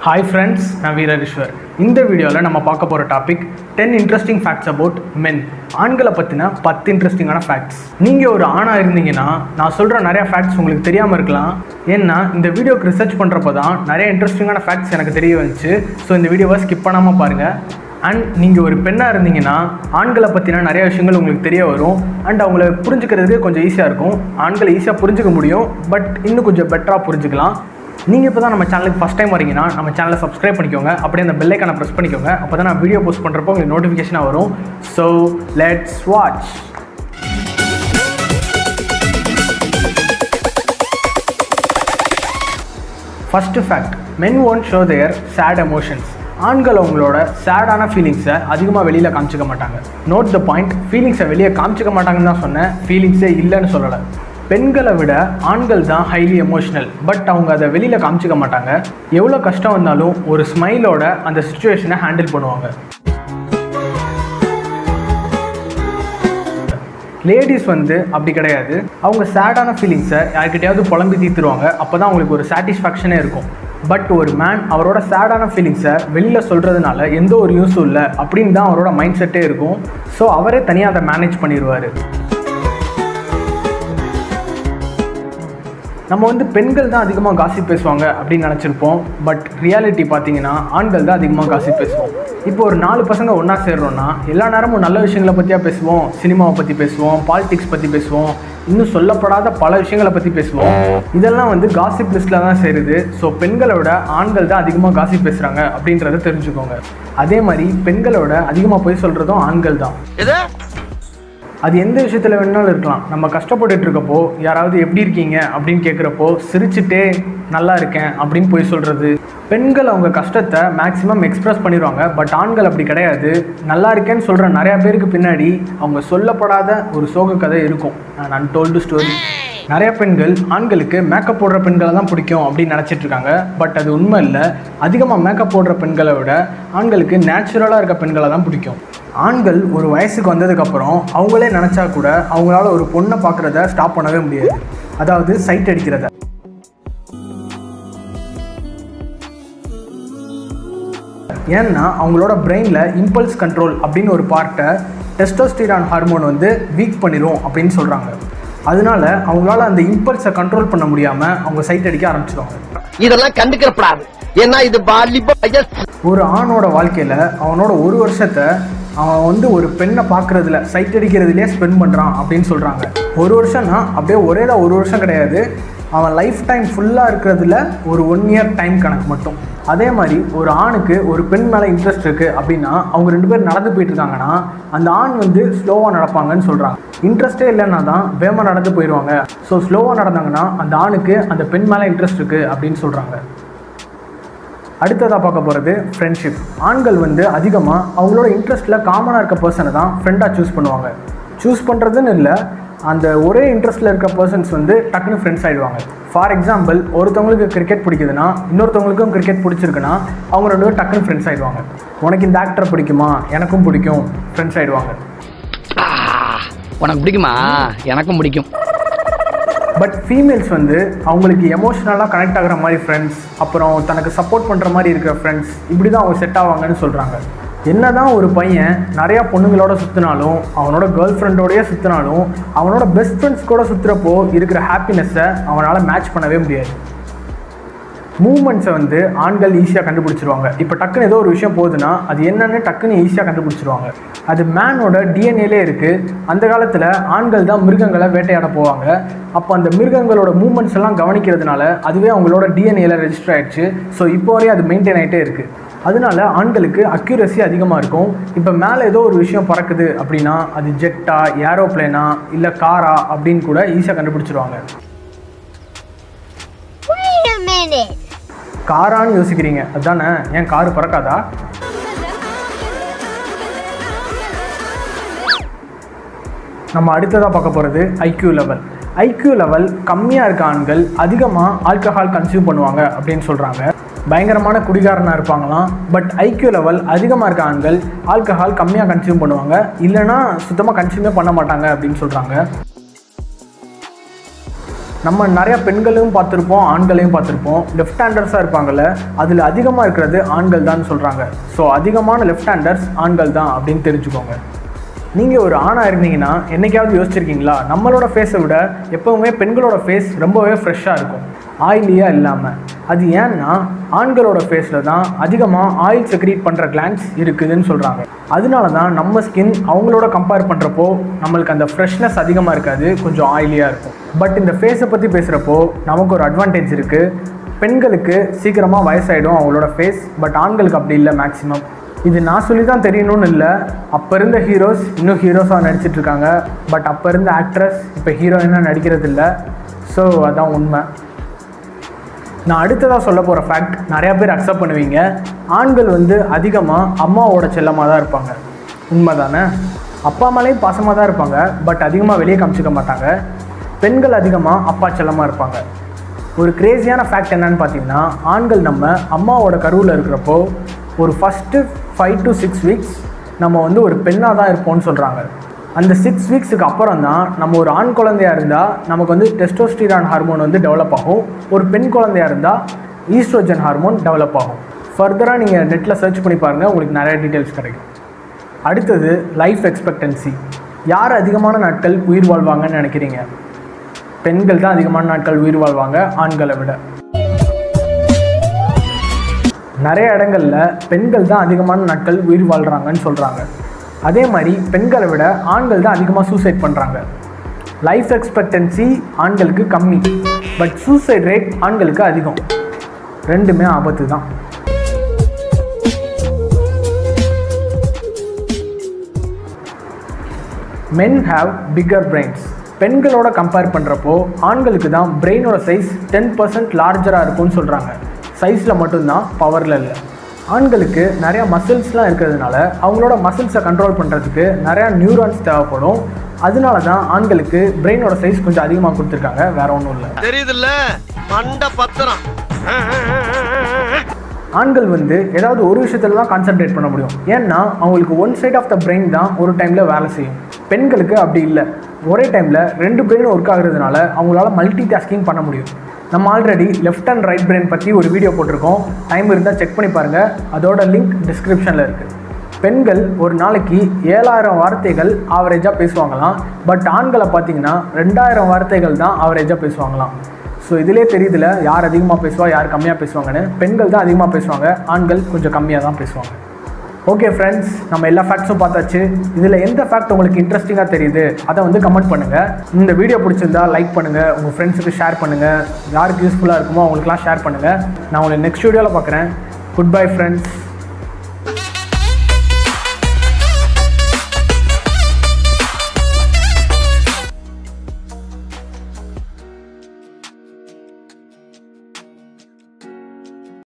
Hi friends நான் வீரரிஸ்வர் இந்த வீடியோவில் நம்ம பார்க்க போகிற topic ten interesting facts about men ஆண்களை பற்றின பத்து இன்ட்ரெஸ்டிங்கான ஃபேக்ட்ஸ் நீங்கள் ஒரு ஆணாக இருந்தீங்கன்னா நான் சொல்கிற நிறைய ஃபேக்ட்ஸ் உங்களுக்கு தெரியாமல் இருக்கலாம் ஏன்னா இந்த வீடியோக்கு ரிசர்ச் பண்ணுறப்போ தான் நிறைய இன்ட்ரெஸ்டிங்கான ஃபேக்ட்ஸ் எனக்கு தெரிய வந்துச்சு ஸோ இந்த வீடியோவை ஸ்கிப் பண்ணாமல் பாருங்கள் அண்ட் நீங்கள் ஒரு பெண்ணாக இருந்தீங்கன்னா ஆண்களை பற்றின நிறைய விஷயங்கள் உங்களுக்கு தெரிய வரும் அண்ட் அவங்கள புரிஞ்சுக்கிறதுக்கு கொஞ்சம் ஈஸியாக இருக்கும் ஆண்களை ஈஸியாக புரிஞ்சுக்க முடியும் பட் இன்னும் கொஞ்சம் பெட்டராக புரிஞ்சுக்கலாம் நீங்கள் இப்போ தான் நம்ம சேனலுக்கு ஃபஸ்ட் டைம் வரீங்கன்னா நம்ம சேனலை சப்ஸ்கிரைப் பண்ணிக்கோங்க அப்படியே அந்த பெல்லைக்கான ப்ரெஸ் பண்ணிக்கோங்க அப்போ தான் நான் வீடியோ போஸ்ட் பண்ணுறப்போ உங்களுக்கு நோட்டிஃபிகேஷனாக வரும் so let's watch first fact men won't show their sad emotions ஆண்கள் அவங்களோட சேடான ஃபீலிங்ஸை அதிகமாக வெளியில் காமிச்சிக்க மாட்டாங்க நோட் த பாயிண்ட் ஃபீலிங்ஸை வெளியே காமிச்சிக்க மாட்டாங்கன்னு தான் சொன்னேன் ஃபீலிங்ஸே இல்லைன்னு சொல்லலை பெண்களை விட ஆண்கள் தான் ஹைலி எமோஷ்னல் பட் அவங்க அதை வெளியில் காமிச்சிக்க மாட்டாங்க எவ்வளோ கஷ்டம் வந்தாலும் ஒரு ஸ்மைலோட அந்த சுச்சுவேஷனை ஹேண்டில் பண்ணுவாங்க லேடிஸ் வந்து அப்படி கிடையாது அவங்க சேடான ஃபீலிங்ஸை யார்கிட்டயாவது புலம்பி தீர்த்துருவாங்க அப்போ தான் அவங்களுக்கு ஒரு சாட்டிஸ்ஃபேக்ஷனே இருக்கும் பட் ஒரு மேன் அவரோட சேடான ஃபீலிங்ஸை வெளியில் சொல்கிறதுனால எந்த ஒரு யூஸும் இல்லை அப்படின்னு தான் அவரோட மைண்ட் செட்டே இருக்கும் ஸோ அவரே தனியாக அதை மேனேஜ் பண்ணிடுவார் நம்ம வந்து பெண்கள் தான் அதிகமாக காசி பேசுவாங்க அப்படின்னு நினச்சிருப்போம் பட் ரியாலிட்டி பார்த்தீங்கன்னா ஆண்கள் தான் அதிகமாக காசி பேசுவோம் இப்போ ஒரு நாலு பசங்க ஒன்றா சேர்றோன்னா எல்லா நேரமும் நல்ல விஷயங்களை பற்றியா பேசுவோம் சினிமாவை பற்றி பேசுவோம் பாலிடிக்ஸ் பற்றி பேசுவோம் இன்னும் சொல்லப்படாத பல விஷயங்களை பற்றி பேசுவோம் இதெல்லாம் வந்து காசிப் லிஸ்ட்டில் தான் சேருது ஸோ பெண்களோட ஆண்கள் தான் அதிகமாக காசி பேசுகிறாங்க அப்படின்றத தெரிஞ்சுக்கோங்க அதே மாதிரி பெண்களோட அதிகமாக போய் சொல்கிறதும் ஆண்கள் தான் அது எந்த விஷயத்தில் வேணாலும் இருக்கலாம் நம்ம கஷ்டப்பட்டுட்டு இருக்கப்போ யாராவது எப்படி இருக்கீங்க அப்படின்னு கேட்குறப்போ சிரிச்சுட்டே நல்லா இருக்கேன் அப்படின்னு போய் சொல்கிறது பெண்கள் அவங்க கஷ்டத்தை மேக்ஸிமம் எக்ஸ்ப்ரெஸ் பண்ணிடுவாங்க பட் ஆண்கள் அப்படி கிடையாது நல்லா இருக்கேன்னு சொல்கிற நிறையா பேருக்கு பின்னாடி அவங்க சொல்லப்படாத ஒரு சோக கதை இருக்கும் நான் அன்டோல்டு ஸ்டோரி நிறைய பெண்கள் ஆண்களுக்கு மேக்கப் போடுற பெண்களை தான் பிடிக்கும் அப்படின்னு நினச்சிட்டு இருக்காங்க பட் அது உண்மை இல்லை அதிகமாக மேக்கப் போடுற பெண்களை விட ஆண்களுக்கு நேச்சுரலாக இருக்க பெண்களை தான் பிடிக்கும் ஆண்கள் ஒரு வயசுக்கு வந்ததுக்கப்புறம் அவங்களே நினச்சா கூட அவங்களால ஒரு பொண்ணை பார்க்குறத ஸ்டாப் பண்ணவே முடியாது அதாவது சைட் அடிக்கிறத ஏன்னா அவங்களோட பிரெயினில் இம்பல்ஸ் கண்ட்ரோல் அப்படின்னு ஒரு பார்ட்டை டெஸ்டோஸ்டிரான் ஹார்மோன் வந்து வீக் பண்ணிடும் அப்படின்னு சொல்கிறாங்க அதனால அவங்களால அந்த இம்பல்ஸை கண்ட்ரோல் பண்ண முடியாமல் அவங்க சைட் அடிக்க ஆரம்பிச்சிடுவாங்க இதெல்லாம் கண்டுக்கிறப்படாது ஏன்னா இது வாலிப வயசு ஒரு ஆணோட வாழ்க்கையில் அவனோட ஒரு வருஷத்தை அவன் வந்து ஒரு பெண்ணை பார்க்குறதுல சைட் அடிக்கிறதுலே ஸ்பெண்ட் பண்ணுறான் அப்படின்னு சொல்கிறாங்க ஒரு வருஷம்னா அப்படியே ஒரே தான் ஒரு வருஷம் கிடையாது அவன் லைஃப் டைம் ஃபுல்லாக இருக்கிறதுல ஒரு ஒன் இயர் டைம் கணக்கு மட்டும் அதே மாதிரி ஒரு ஆணுக்கு ஒரு பெண் மேலே இன்ட்ரெஸ்ட் இருக்குது அப்படின்னா அவங்க ரெண்டு பேர் நடந்து போயிட்டு இருக்காங்கன்னா அந்த ஆண் வந்து ஸ்லோவாக நடப்பாங்கன்னு சொல்கிறாங்க இன்ட்ரெஸ்டே இல்லைன்னா தான் வேகமாக நடந்து போயிடுவாங்க ஸோ ஸ்லோவாக நடந்தாங்கன்னா அந்த ஆணுக்கு அந்த பெண் மேலே இன்ட்ரெஸ்ட் இருக்குது அப்படின்னு சொல்கிறாங்க அடுத்ததாக பார்க்க போகிறது ஃப்ரெண்ட்ஷிப் ஆண்கள் வந்து அதிகமாக அவங்களோட இன்ட்ரெஸ்ட்டில் காமனாக இருக்க பர்சனை தான் ஃப்ரெண்டாக சூஸ் பண்ணுவாங்க சூஸ் பண்ணுறதுன்னு இல்லை அந்த ஒரே இன்ட்ரெஸ்ட்டில் இருக்க பர்சன்ஸ் வந்து டக்குன்னு ஃப்ரெண்ட்ஸ் ஆகிடுவாங்க ஃபார் எக்ஸாம்பிள் ஒருத்தவங்களுக்கு கிரிக்கெட் பிடிக்குதுன்னா இன்னொருத்தவங்களுக்கும் கிரிக்கெட் பிடிச்சிருக்குன்னா அவங்க ரெண்டு பேரும் டக்குன்னு ஃப்ரெண்ட்ஸ் ஆகிடுவாங்க உனக்கு இந்த ஆக்டரை பிடிக்குமா எனக்கும் பிடிக்கும் ஃப்ரெண்ட்ஸ் ஆகிடுவாங்க உனக்கு பிடிக்குமா எனக்கும் பிடிக்கும் பட் ஃபீமேல்ஸ் வந்து அவங்களுக்கு எமோஷ்னலாக கனெக்ட் ஆகிற மாதிரி ஃப்ரெண்ட்ஸ் அப்புறம் தனக்கு சப்போர்ட் பண்ணுற மாதிரி இருக்கிற ஃப்ரெண்ட்ஸ் இப்படி தான் அவங்க செட் ஆவாங்கன்னு சொல்கிறாங்க என்னதான் ஒரு பையன் நிறையா பொண்ணுங்களோட சுற்றினாலும் அவனோட கேர்ள் ஃப்ரெண்டோடயே சுற்றினாலும் அவனோட பெஸ்ட் ஃப்ரெண்ட்ஸ் கூட சுற்றுறப்போ இருக்கிற ஹாப்பினஸ்ஸை அவனால் மேட்ச் பண்ணவே முடியாது மூமெண்ட்ஸை வந்து ஆண்கள் ஈஸியாக கண்டுபிடிச்சிருவாங்க இப்போ டக்குன்னு ஏதோ ஒரு விஷயம் போகுதுன்னா அது என்னன்னு டக்குன்னு ஈஸியாக கண்டுபிடிச்சிருவாங்க அது மேனோட டிஎன்ஏலே இருக்குது அந்த காலத்தில் ஆண்கள் தான் மிருகங்களை வேட்டையாட போவாங்க அப்போ அந்த மிருகங்களோட மூமெண்ட்ஸ் எல்லாம் கவனிக்கிறதுனால அதுவே அவங்களோட டிஎன்ஏல ரெஜிஸ்டர் ஆயிடுச்சு ஸோ இப்போ வரையும் அது மெயின்டைன் ஆகிட்டே இருக்குது அதனால ஆண்களுக்கு அக்யூரசி அதிகமாக இருக்கும் இப்போ மேலே ஏதோ ஒரு விஷயம் பறக்குது அப்படின்னா அது ஜெட்டா ஏரோப்ளேனா இல்லை காரா அப்படின்னு கூட ஈஸியாக கண்டுபிடிச்சிருவாங்க Wait a minute. காரான்னு யோசிக்கிறீங்க அதானே ஏன் காரு பறக்காதா நம்ம அடுத்ததாக பார்க்க போகிறது ஐக்யூ லெவல் ஐக்யூ லெவல் கம்மியாக இருக்க ஆண்கள் அதிகமாக ஆல்கஹால் கன்சியூம் பண்ணுவாங்க அப்படின்னு சொல்கிறாங்க பயங்கரமான குடிகாரனாக இருப்பாங்களாம் பட் ஐக்யூ லெவல் அதிகமாக இருக்க ஆண்கள் ஆல்கஹால் கம்மியாக கன்சியூம் பண்ணுவாங்க இல்லைன்னா சுத்தமாக கன்சியூமே பண்ண மாட்டாங்க அப்படின்னு சொல்கிறாங்க நம்ம நிறைய பெண்களையும் பார்த்துருப்போம் ஆண்களையும் பார்த்துருப்போம் லெஃப்ட் ஹேண்டர்ஸாக இருப்பாங்கல்ல அதில் அதிகமாக இருக்கிறது ஆண்கள் தான் சொல்கிறாங்க ஸோ அதிகமான லெஃப்ட் ஹேண்டர்ஸ் ஆண்கள் தான் அப்படின்னு தெரிஞ்சுக்கோங்க நீங்கள் ஒரு ஆணாக இருந்தீங்கன்னா என்னைக்காவது யோசிச்சிருக்கீங்களா நம்மளோட ஃபேஸை விட எப்போவுமே பெண்களோட ஃபேஸ் ரொம்பவே ஃப்ரெஷ்ஷாக இருக்கும் ஆயிலியாக இல்லாமல் அது ஏன்னா ஆண்களோட ஃபேஸில் தான் அதிகமாக ஆயில் செக்ரீட் பண்ணுற கிளான்ஸ் இருக்குதுன்னு சொல்கிறாங்க அதனால தான் நம்ம ஸ்கின் அவங்களோட கம்பேர் பண்ணுறப்போ நம்மளுக்கு அந்த ஃப்ரெஷ்னஸ் அதிகமாக இருக்காது கொஞ்சம் ஆயிலியாக இருக்கும் பட் இந்த ஃபேஸை பற்றி பேசுகிறப்போ நமக்கு ஒரு அட்வான்டேஜ் இருக்குது பெண்களுக்கு சீக்கிரமாக வயசாயிடும் அவங்களோட ஃபேஸ் பட் ஆண்களுக்கு அப்படி இல்லை மேக்ஸிமம் இது நான் சொல்லி தான் தெரியணும்னு இல்லை அப்போ இருந்த ஹீரோஸ் இன்னும் ஹீரோஸாக நடிச்சிட்டு இருக்காங்க பட் அப்போ இருந்த ஆக்ட்ரஸ் இப்போ ஹீரோயினாக நடிக்கிறது இல்லை ஸோ அதான் உண்மை நான் அடுத்ததாக சொல்ல போகிற ஃபேக்ட் நிறையா பேர் அக்செப்ட் பண்ணுவீங்க ஆண்கள் வந்து அதிகமாக அம்மாவோட செல்லமாக தான் இருப்பாங்க உண்மை தானே அப்பா அம்மாலேயும் பாசமாக தான் இருப்பாங்க பட் அதிகமாக வெளியே காமிச்சிக்க மாட்டாங்க பெண்கள் அதிகமாக அப்பா செல்லமாக இருப்பாங்க ஒரு கிரேசியான ஃபேக்ட் என்னன்னு பார்த்தீங்கன்னா ஆண்கள் நம்ம அம்மாவோட கருவில் இருக்கிறப்போ ஒரு first five to six weeks நம்ம வந்து ஒரு பெண்ணாக தான் இருப்போம்னு சொல்கிறாங்க அந்த சிக்ஸ் வீக்ஸுக்கு அப்புறம் தான் நம்ம ஒரு ஆண் குழந்தையா இருந்தால் நமக்கு வந்து டெஸ்டோஸ்டிரான் ஹார்மோன் வந்து டெவலப் ஆகும் ஒரு பெண் குழந்தையா இருந்தால் ஈஸ்ட்ரோஜன் ஹார்மோன் டெவலப் ஆகும் ஃபர்தராக நீங்கள் நெட்டில் சர்ச் பண்ணி பாருங்கள் உங்களுக்கு நிறைய டீட்டெயில்ஸ் கிடைக்கும் அடுத்தது லைஃப் எக்ஸ்பெக்டன்சி யார் அதிகமான நாட்கள் உயிர் வாழ்வாங்கன்னு நினைக்கிறீங்க பெண்கள் தான் அதிகமான நாட்கள் உயிர் வாழ்வாங்க ஆண்களை விட நிறைய இடங்கள்ல பெண்கள் தான் அதிகமான நாட்கள் உயிர் வாழ்கிறாங்கன்னு சொல்கிறாங்க அதே மாதிரி பெண்களை விட ஆண்கள் தான் அதிகமாக சூசைட் பண்ணுறாங்க லைஃப் எக்ஸ்பெக்டன்சி ஆண்களுக்கு கம்மி பட் சூசைட் ரேட் ஆண்களுக்கு அதிகம் ரெண்டுமே ஆபத்து தான் மென் ஹாவ் பிக்கர் பிரெயின்ஸ் பெண்களோட கம்பேர் பண்ணுறப்போ ஆண்களுக்கு தான் பிரெயினோட சைஸ் டென் பர்சன்ட் லார்ஜராக இருக்கும்னு சொல்கிறாங்க சைஸில் மட்டும்தான் பவரில் இல்லை ஆண்களுக்கு நிறையா மசில்ஸ்லாம் இருக்கிறதுனால அவங்களோட மசில்ஸை கண்ட்ரோல் பண்ணுறதுக்கு நிறையா நியூரான்ஸ் தேவைப்படும் அதனால தான் ஆண்களுக்கு பிரெயினோட சைஸ் கொஞ்சம் அதிகமாக கொடுத்துருக்காங்க வேற ஒன்றும் இல்லை தெரியுதுல்ல மண்ட பத்திரம் ஆண்கள் வந்து ஏதாவது ஒரு விஷயத்துல தான் கான்சென்ட்ரேட் பண்ண முடியும் ஏன்னா அவங்களுக்கு one side of the brain தான் ஒரு டைமில் வேலை செய்யும் பெண்களுக்கு அப்படி இல்லை ஒரே டைமில் ரெண்டு பிரெயினும் ஒர்க் ஆகுறதுனால அவங்களால மல்டி டாஸ்கிங் பண்ண முடியும் நம்ம already left and right brain பற்றி ஒரு வீடியோ போட்டிருக்கோம் டைம் இருந்தால் செக் பண்ணி பாருங்கள் அதோட லிங்க் டிஸ்கிரிப்ஷனில் இருக்குது பெண்கள் ஒரு நாளைக்கு ஏழாயிரம் வார்த்தைகள் ஆவரேஜாக பேசுவாங்களாம் பட் ஆண்களை பார்த்தீங்கன்னா ரெண்டாயிரம் வார்த்தைகள் தான் ஆவரேஜாக பேசுவாங்களாம் ஸோ இதிலே தெரியுதுல யார் அதிகமாக பேசுவா யார் கம்மியாக பேசுவாங்கன்னு பெண்கள் தான் அதிகமாக பேசுவாங்க ஆண்கள் கொஞ்சம் கம்மியாக தான் பேசுவாங்க ஓகே ஃப்ரெண்ட்ஸ் நம்ம எல்லா ஃபேக்ட்ஸும் பார்த்தாச்சு இதில் எந்த ஃபேக்ட் உங்களுக்கு இன்ட்ரெஸ்டிங்காக தெரியுது அதை வந்து கமெண்ட் பண்ணுங்கள் இந்த வீடியோ பிடிச்சிருந்தா லைக் பண்ணுங்கள் உங்கள் ஃப்ரெண்ட்ஸுக்கு ஷேர் பண்ணுங்கள் யாருக்கு யூஸ்ஃபுல்லாக இருக்குமோ அவங்களுக்குலாம் ஷேர் பண்ணுங்கள் நான் உங்களை நெக்ஸ்ட் வீடியோவில் பார்க்குறேன் குட் பை ஃப்ரெண்ட்ஸ்